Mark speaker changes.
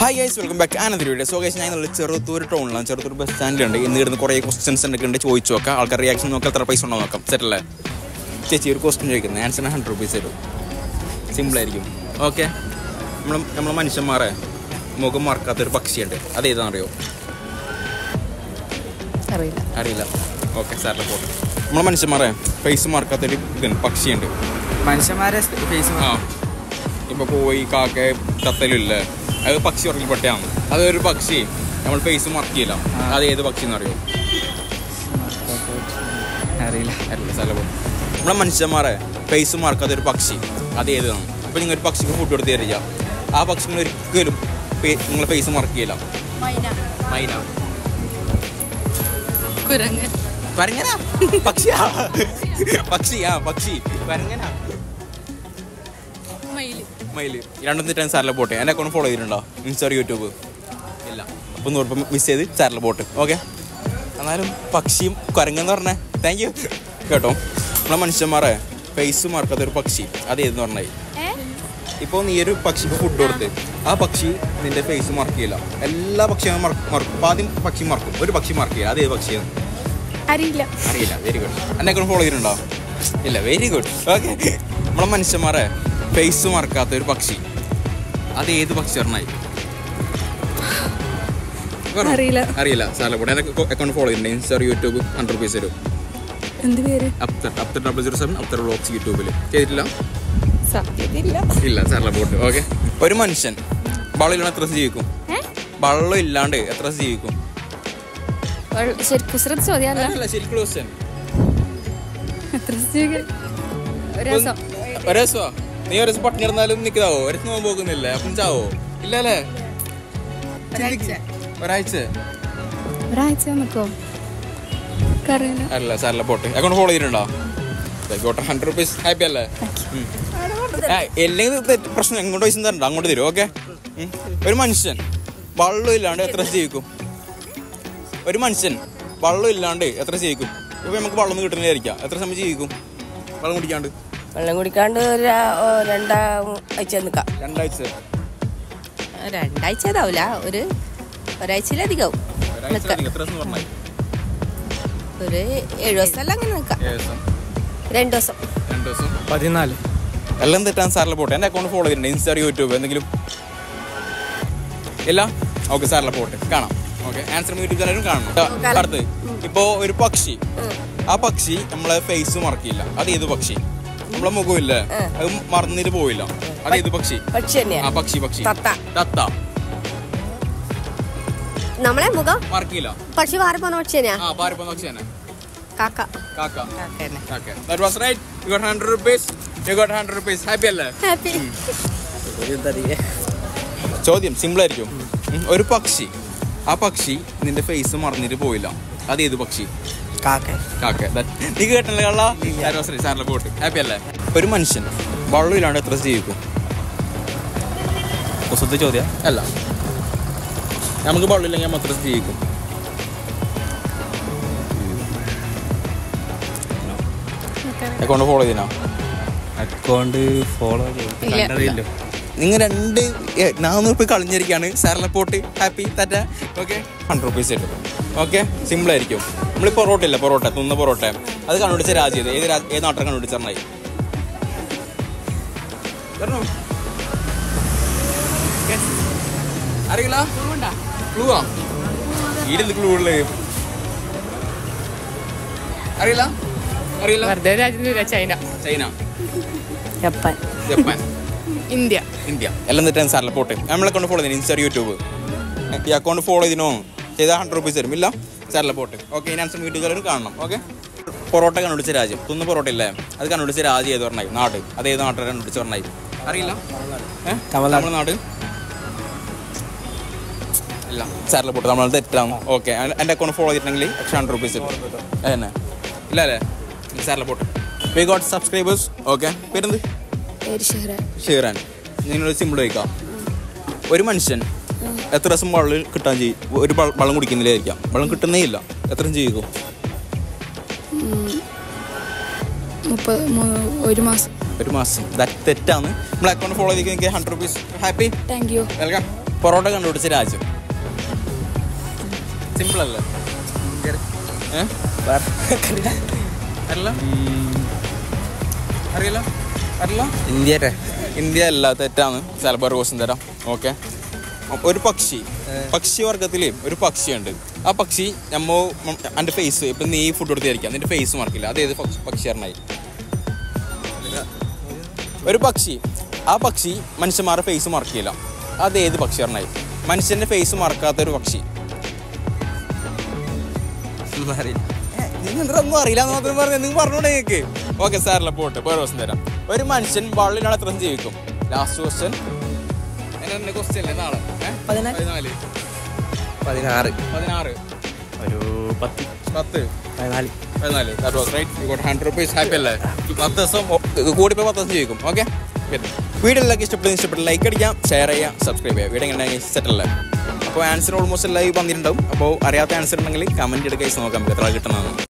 Speaker 1: Hi guys welcome back Ananda video so guys ഞാൻ നല്ല ചെറുത്തൂർ ടൗണിലാണ് ചെറുത്തൂർ ബസ് സ്റ്റാൻഡിലുണ്ട് ഇന്ന് ഇടുന്ന കുറേ ക്വസ്റ്റ്യൻസ് ഒക്കെ ഉണ്ട് ചോദിച്ചു നോക്കാം ആൾക്കാർ റിയാക്ഷൻ നോക്കാം എത്ര പൈസ ഉണ്ടോ നോക്കാം സെറ്റല്ലേ ചേച്ചി ഒരു ക്വസ്റ്റ്യൻ ചോദിക്കുന്നത് ആൻസറിന് ഹൺഡ്രഡ് റുപ്പീസ് തരും സിമ്പിളായിരിക്കും ഓക്കെ നമ്മൾ നമ്മളെ മനുഷ്യന്മാരെ മുഖം മറക്കാത്തൊരു പക്ഷിയുണ്ട് അത് ഏതാണെന്നറിയോ
Speaker 2: അറിയില്ല
Speaker 1: അറിയില്ല ഓക്കെ സാറിൻ്റെ പോട്ടെ നമ്മളെ മനുഷ്യന്മാരെ ഫേസ് മറക്കാത്തൊരു ഇതുണ്ട് പക്ഷിയുണ്ട്
Speaker 2: മനുഷ്യന്മാരെ ഫേസ്
Speaker 1: ആ ഇപ്പൊ പോയി കാക്ക തത്തലില്ലേ അത് പക്ഷി ഉറങ്ങിൽ പെട്ടയാണ് അതൊരു പക്ഷി നമ്മൾ ഫേസ് മറക്കില്ല അത് ഏത് പക്ഷി എന്നറിയോ
Speaker 2: അറിയില്ല
Speaker 1: അറിയില്ല സ്ഥലം പോ. നമ്മളെ മനുഷ്യന്മാരെ ഫേസ് മറക്കാത്ത ഒരു പക്ഷി അത് ഏതാണ് ഇപ്പൊ നിങ്ങൾ ഒരു പക്ഷിക്ക് ഫുഡ് കൊടുത്ത് തരിക ആ പക്ഷിന് ഒരിക്കലും ഫേ- നിങ്ങളെ ഫേസ് മറക്കില്ല മൈന
Speaker 2: കുരങ്ങൻ
Speaker 1: വരങ്ങനാ പക്ഷിയാ പക്ഷിയാ പക്ഷി വരങ്ങനാ
Speaker 2: മയില്
Speaker 1: മയില് രണ്ടും തെറ്റാൻ സാറിലെ പോട്ടെ എൻ്റെ അക്കൗണ്ട് ഫോളോ ചെയ്തിട്ടുണ്ടോ ഇൻസ്റ്റാർ യൂട്യൂബ് ഇല്ല അപ്പം നൂറ് രൂപ മിസ് ചെയ്ത് സാറിലെ പോട്ട് ഓക്കെ എന്നാലും പക്ഷിയും കുരങ്ങെന്ന് പറഞ്ഞേ താങ്ക് യു കേട്ടോ നമ്മളെ മനുഷ്യന്മാരെ ഫേസ് മറക്കാത്ത ഒരു പക്ഷി അത് ഏതെന്ന് പറഞ്ഞാൽ ഇപ്പോൾ നീ ഒരു പക്ഷിക്ക് ഫുഡ് കൊടുത്ത് ആ പക്ഷി നിന്റെ ഫേസ് മറക്കില്ല എല്ലാ പക്ഷിയും മറ- മറക്കും അപ്പോൾ ആദ്യം പക്ഷി മറക്കും ഒരു പക്ഷി മറക്കില്ല അത് ഏത് പക്ഷിയാണ്
Speaker 2: അറിയില്ല
Speaker 1: അറിയില്ല വെരി ഗുഡ് എന്നെ അക്കൗണ്ട് ഫോളോ ചെയ്തിട്ടുണ്ടോ ഇല്ല വെരി ഗുഡ് ഓക്കെ നമ്മളെ മനുഷ്യന്മാരെ ഫേസ് മറക്കാത്ത ഒരു പക്ഷി അത് ഏത് പക്ഷി പറഞ്ഞായി
Speaker 2: അറിയില്ല.
Speaker 1: അറിയില്ല സാറിലെ കൂടെ എന്നെ അക്കൗണ്ട് ഫോളോ ചെയ്തിട്ടുണ്ട് ഇൻസ്റ്റാർ യൂട്യൂബ് ഹൺഡ്രഡ് റുപ്പീസ് തരും
Speaker 2: എന്ത് പേര്
Speaker 1: Afthar Afthar double zero seven Afthar vlogs യൂട്യൂബിൽ ചെയ്തിട്ടില്ല
Speaker 2: സത്യത്തില്ല
Speaker 1: ഇല്ല സാറിലെ പോട്ട് ഓക്കെ ഒരു മനുഷ്യൻ വള്ളം എത്ര ദിവസം ജീവിക്കും വള്ളം ഇല്ലാണ്ട് എത്ര ദിവസം ജീവിക്കും
Speaker 2: ശരിക്കും ശ്രദ്ധ ചോദ്യമല്ല
Speaker 1: അല്ല ശരിക്കുള്ള ക്വസ്റ്റ്യൻ
Speaker 2: എത്ര ദിവസം? ഒരു ദിവസം
Speaker 1: ഒരു ദിവസമാ നീ ഒരു ദിവസം പട്ടിണി കിടന്നാലും നിൽക്കാവോ ഒരു ദിവസം നോമ്പ് നോക്കുന്നില്ലേ അപ്പം ചാവോ ഇല്ല അല്ലേ ഒരാഴ്ച
Speaker 2: ഒരാഴ്ച നിൽക്കോ അറിയില്ല
Speaker 1: അല്ല സാറിലെ പോട്ടെ അക്കൗണ്ട് ഫോളോ ചെയ്തിട്ടുണ്ടോ ആയിക്കോട്ടെ ഹൺഡ്രഡ് റുപ്പീസ് ഹാപ്പി അല്ലേ ഉം. ആ, അല്ലെങ്കിൽ തെറ്റ് പ്രശ്നം എങ്ങോട്ട് പൈസ തരണ്ട അങ്ങോട്ട് തരും ഓക്കെ ഒരു മനുഷ്യൻ വള്ളം ഇല്ലാണ്ട് എത്ര ദിവസം ജീവിക്കും ഒരു മനുഷ്യൻ വള്ളം ഇല്ലാണ്ട് എത്ര ദിവസം ജീവിക്കും ഇപ്പൊ നമുക്ക് വെള്ളം ഒന്നും കിട്ടുന്നില്ലായിരിക്കാം എത്ര സമയം ജീവിക്കും വെള്ളം കുടിക്കാണ്ട്
Speaker 3: വെള്ളം കുടിക്കാണ്ട് ഒരു ഓ, രണ്ടാഴ്ച നിൽക്കാം
Speaker 1: രണ്ടാഴ്ച
Speaker 3: രണ്ടാഴ്ച ഇതാവില്ല ഒരു ഒരാഴ്ചയിലധികവും
Speaker 1: ഒരാഴ്ച
Speaker 3: നിൽക്കാം
Speaker 1: എത്ര ദിവസം പറഞ്ഞായി
Speaker 3: ഒരു ഏഴു ദിവസം എല്ലാം അങ്ങനെ നിൽക്കാം
Speaker 1: ഏകദേശം
Speaker 3: രണ്ടു ദിവസം
Speaker 1: രണ്ട് ദിവസം
Speaker 2: പതിനാല്
Speaker 1: എല്ലാം തെറ്റാൻ സാറിലെ പോട്ടെ എൻ്റെ അക്കൗണ്ട് ഫോളോ ചെയ്തിട്ടുണ്ട് ഇൻസ്റ്റാ യൂട്യൂബ് എന്തെങ്കിലും ഇല്ല ഓക്കെ സാറിലെ പോട്ടെ കാണാം ഓക്കെ ആൻസർ യൂട്യൂബ് ചാനലും കാണണം അടുത്ത് ഇപ്പോൾ ഒരു പക്ഷി ആ പക്ഷി നമ്മളെ ഫേസ് മറക്കില്ല അത് ഏത് പക്ഷി നമ്മളെ മുഖമില്ല അത് മറന്നിട്ട് പോയില്ല അത് ഏത് പക്ഷി
Speaker 3: പക്ഷി
Speaker 1: ആ
Speaker 3: തന്നെയാ
Speaker 1: പക്ഷി പക്ഷി
Speaker 3: തത്ത.
Speaker 1: തത്ത
Speaker 4: നമ്മളെ മുഖം
Speaker 1: മറക്കില്ല
Speaker 4: പക്ഷി വാറി പോകുന്ന പക്ഷി തന്നെയാ
Speaker 1: ആ പാരിപ്പോ പക്ഷി തന്നെ
Speaker 4: കാക്ക
Speaker 1: കാക്ക okay that was right you got hundred rupees you got hundred rupees happy അല്ലേ
Speaker 4: ഹാപ്പി
Speaker 1: ചോദ്യം സിമ്പിൾ ആയിരിക്കും ഉം. ഒരു പക്ഷി ആ പക്ഷി നിന്റെ ഫേസ് മറന്നിട്ട് പോയില്ല അത് ഏത് പക്ഷി
Speaker 2: കാക്ക
Speaker 1: കാക്ക That- നീ കേട്ടല്ലേ കള്ള സാറിലെ പോട്ട് ഹാപ്പി അല്ലേ ഒരു മനുഷ്യൻ വെള്ളം ഇല്ലാണ്ട് എത്ര ദിവസം ജീവിക്കും കുസത്തെ ചോദ്യം അല്ല നമുക്ക് വെള്ളം ഇല്ലെങ്കിൽ നമ്മൾ എത്ര ദിവസം ജീവിക്കും അക്കൗണ്ട് ഫോളോ ചെയ്തിനാ
Speaker 5: അക്കൗണ്ട് ഫോളോ ചെയ്യില്ല
Speaker 1: നിങ്ങൾ രണ്ട് ഏ, നാനൂറ് രൂപ കളഞ്ഞിരിക്കുകയാണ് സാറിലെ പോട്ട് ഹാപ്പി തറ്റ ഓക്കെ ഹൺഡ്രഡ് റുപ്പീസ് കിട്ടും ഓക്കെ സിമ്പിൾ ആയിരിക്കും നമ്മൾ പൊറോട്ട ഇല്ല പൊറോട്ട തുന്ന പൊറോട്ട അത് കണ്ടുപിടിച്ച രാജ്യം ഏത് രാ- ഏത് നാട്ടിൽ കണ്ടുപിടിച്ചായി അറിയില്ല ക്ലൂവാ ഈടെന്ത് ക്ലൂ ഉള്ളത് അറിയില്ല അറിയില്ല
Speaker 2: വെറുതെ രാജ്യത്തില്ല China
Speaker 1: China
Speaker 3: Japan
Speaker 1: Japan
Speaker 2: India
Speaker 1: India എല്ലാം തെറ്റാൻ സാറിലെ പോട്ടെ നമ്മളെ അക്കൗണ്ട് ഫോളോ ചെയ്യുന്നു ഇൻസ്റ്റാ യൂട്യൂബ് ഈ അക്കൗണ്ട് ഫോളോ ചെയ്തിനോ ചെയ്താൽ ഹൺഡ്രഡ് റുപ്പീസ് തരും ഇല്ല സാറിലെ പോട്ടെ ഓക്കെ ഇനി ആൻസർ യൂട്യൂബ് ചാനൽ കാണണം ഓക്കെ പൊറോട്ട കണ്ടുപിടിച്ച രാജ്യം തുന്ന പൊറോട്ട ഇല്ലേ അത് കണ്ടുപിടിച്ച രാജ്യം ഏത് പറഞ്ഞായി നാട് അത് ഏത് നാട്ടിൽ കണ്ടുപിടിച്ച് പറഞ്ഞായി അറിയില്ല ഏഹ്
Speaker 5: തമിഴ്നാട്.
Speaker 1: തമിഴ്നാട് ഇല്ല സാറിലെ പോട്ടെ നമ്മൾ തെറ്റാണ് ഓക്കെ എൻ്റെ അക്കൗണ്ട് ഫോളോ ചെയ്തിട്ടുണ്ടെങ്കിൽ എക്സ്ട്രാ ഹൺഡ്രഡ് റുപ്പീസ് തരും അതന്നെ ഇല്ല അല്ലേ സാറിലെ പോട്ടെ വി ഗോട്ട് സബ്സ്ക്രൈബേഴ്സ് ഓക്കെ പേരെന്ത്
Speaker 2: പേര് ഷെഹ്റ
Speaker 1: ഷെയറാൻ നിങ്ങളൊരു സിമ്പിൾ ചോദിക്കാം ഒരു മനുഷ്യൻ എത്ര ദിവസം വെള്ളം കിട്ടാൻ ചെയ്യും ഒരു വെ- വെള്ളം കുടിക്കുന്നില്ലായിരിക്കാം വെള്ളം കിട്ടുന്നേ ഇല്ല എത്ര ചെയ്യും
Speaker 2: മുപ്പത് മൂ- ഒരു മാസം
Speaker 1: ഒരു മാസം ദാറ്റ് തെറ്റാണ് നമ്മൾ അക്കൗണ്ട് ഫോളോ ചെയ്ത് hundred rupees happy
Speaker 2: thank you
Speaker 1: welcome porotta കണ്ടുപിടിച്ച രാജ്യം സിമ്പിൾ അല്ലേ ഏ? അറിയില്ല അറിയില്ല അറിയില്ല
Speaker 5: ഇന്ത്യയുടെ
Speaker 1: ഇന്ത്യ അല്ല തെറ്റാണ് ചിലപ്പോൾ ഒരു ക്വസ്റ്റ്യൻ തരാം ഓക്കെ ഒരു പക്ഷി പക്ഷി വർഗത്തിൽ ഒരു പക്ഷിയുണ്ട് ആ പക്ഷി നമ്മ എൻ്റെ ഫേസ് ഇപ്പം നീ ഫുഡ് കൊടുത്തിരിക്കാം നിന്റെ ഫേസ് മറക്കില്ല അത് ഏത് പക്ഷി പക്ഷിയാറിനായി ഒരു പക്ഷി ആ പക്ഷി മനുഷ്യന്മാരുടെ ഫേസ് മറക്കില്ല അത് ഏത് പക്ഷിയാറിനായി മനുഷ്യന്റെ ഫേസ് മറക്കാത്ത ഒരു പക്ഷി നിങ്ങൾ ഒന്നും അറിയില്ല എന്ന് മാത്രം പറഞ്ഞു നിങ്ങൾ പറഞ്ഞോളെ നിങ്ങൾക്ക് ഓക്കെ സാറില്ല പോട്ടെ വേറെ ദിവസം തരാം ഒരു മനുഷ്യൻ വള്ളിലാണ് എത്ര ജീവിക്കും ലാസ്റ്റ് ക്വസ്റ്റ്യൻ എന്നെ ക്വസ്റ്റ്യൻ അല്ലേ നാളെ ഏ? പതിനാല്
Speaker 5: പതിനാറ്
Speaker 1: പതിനാറ്
Speaker 5: ഒരു പത്ത്
Speaker 1: പത്ത്
Speaker 5: പതിനാല്
Speaker 1: പതിനാല് that was right you got hundred rupees happy അല്ലേ പത്ത് ദിവസം കൂടി പോയി പത്ത് ദിവസം ജീവിക്കും ഓക്കെ വീഡിയോ എല്ലാവർക്കും ഇഷ്ടപ്പെടുന്ന ഇഷ്ടപ്പെട്ട ലൈക്ക് അടിക്കാം ഷെയർ ചെയ്യാം സബ്സ്ക്രൈബ് ചെയ്യാം വീഡിയോ എങ്ങനെ സെറ്റ് അല്ലേ അപ്പോൾ ആൻസർ ഓൾമോസ്റ്റ് എല്ലാം വന്നിട്ടുണ്ടാവും അപ്പോൾ അറിയാത്ത ആൻസർ ഉണ്ടെങ്കിൽ കമൻറ്റ് എടുക്കുക നോക്കാം നമുക്ക് എത്ര കിട്ടണമെന്ന്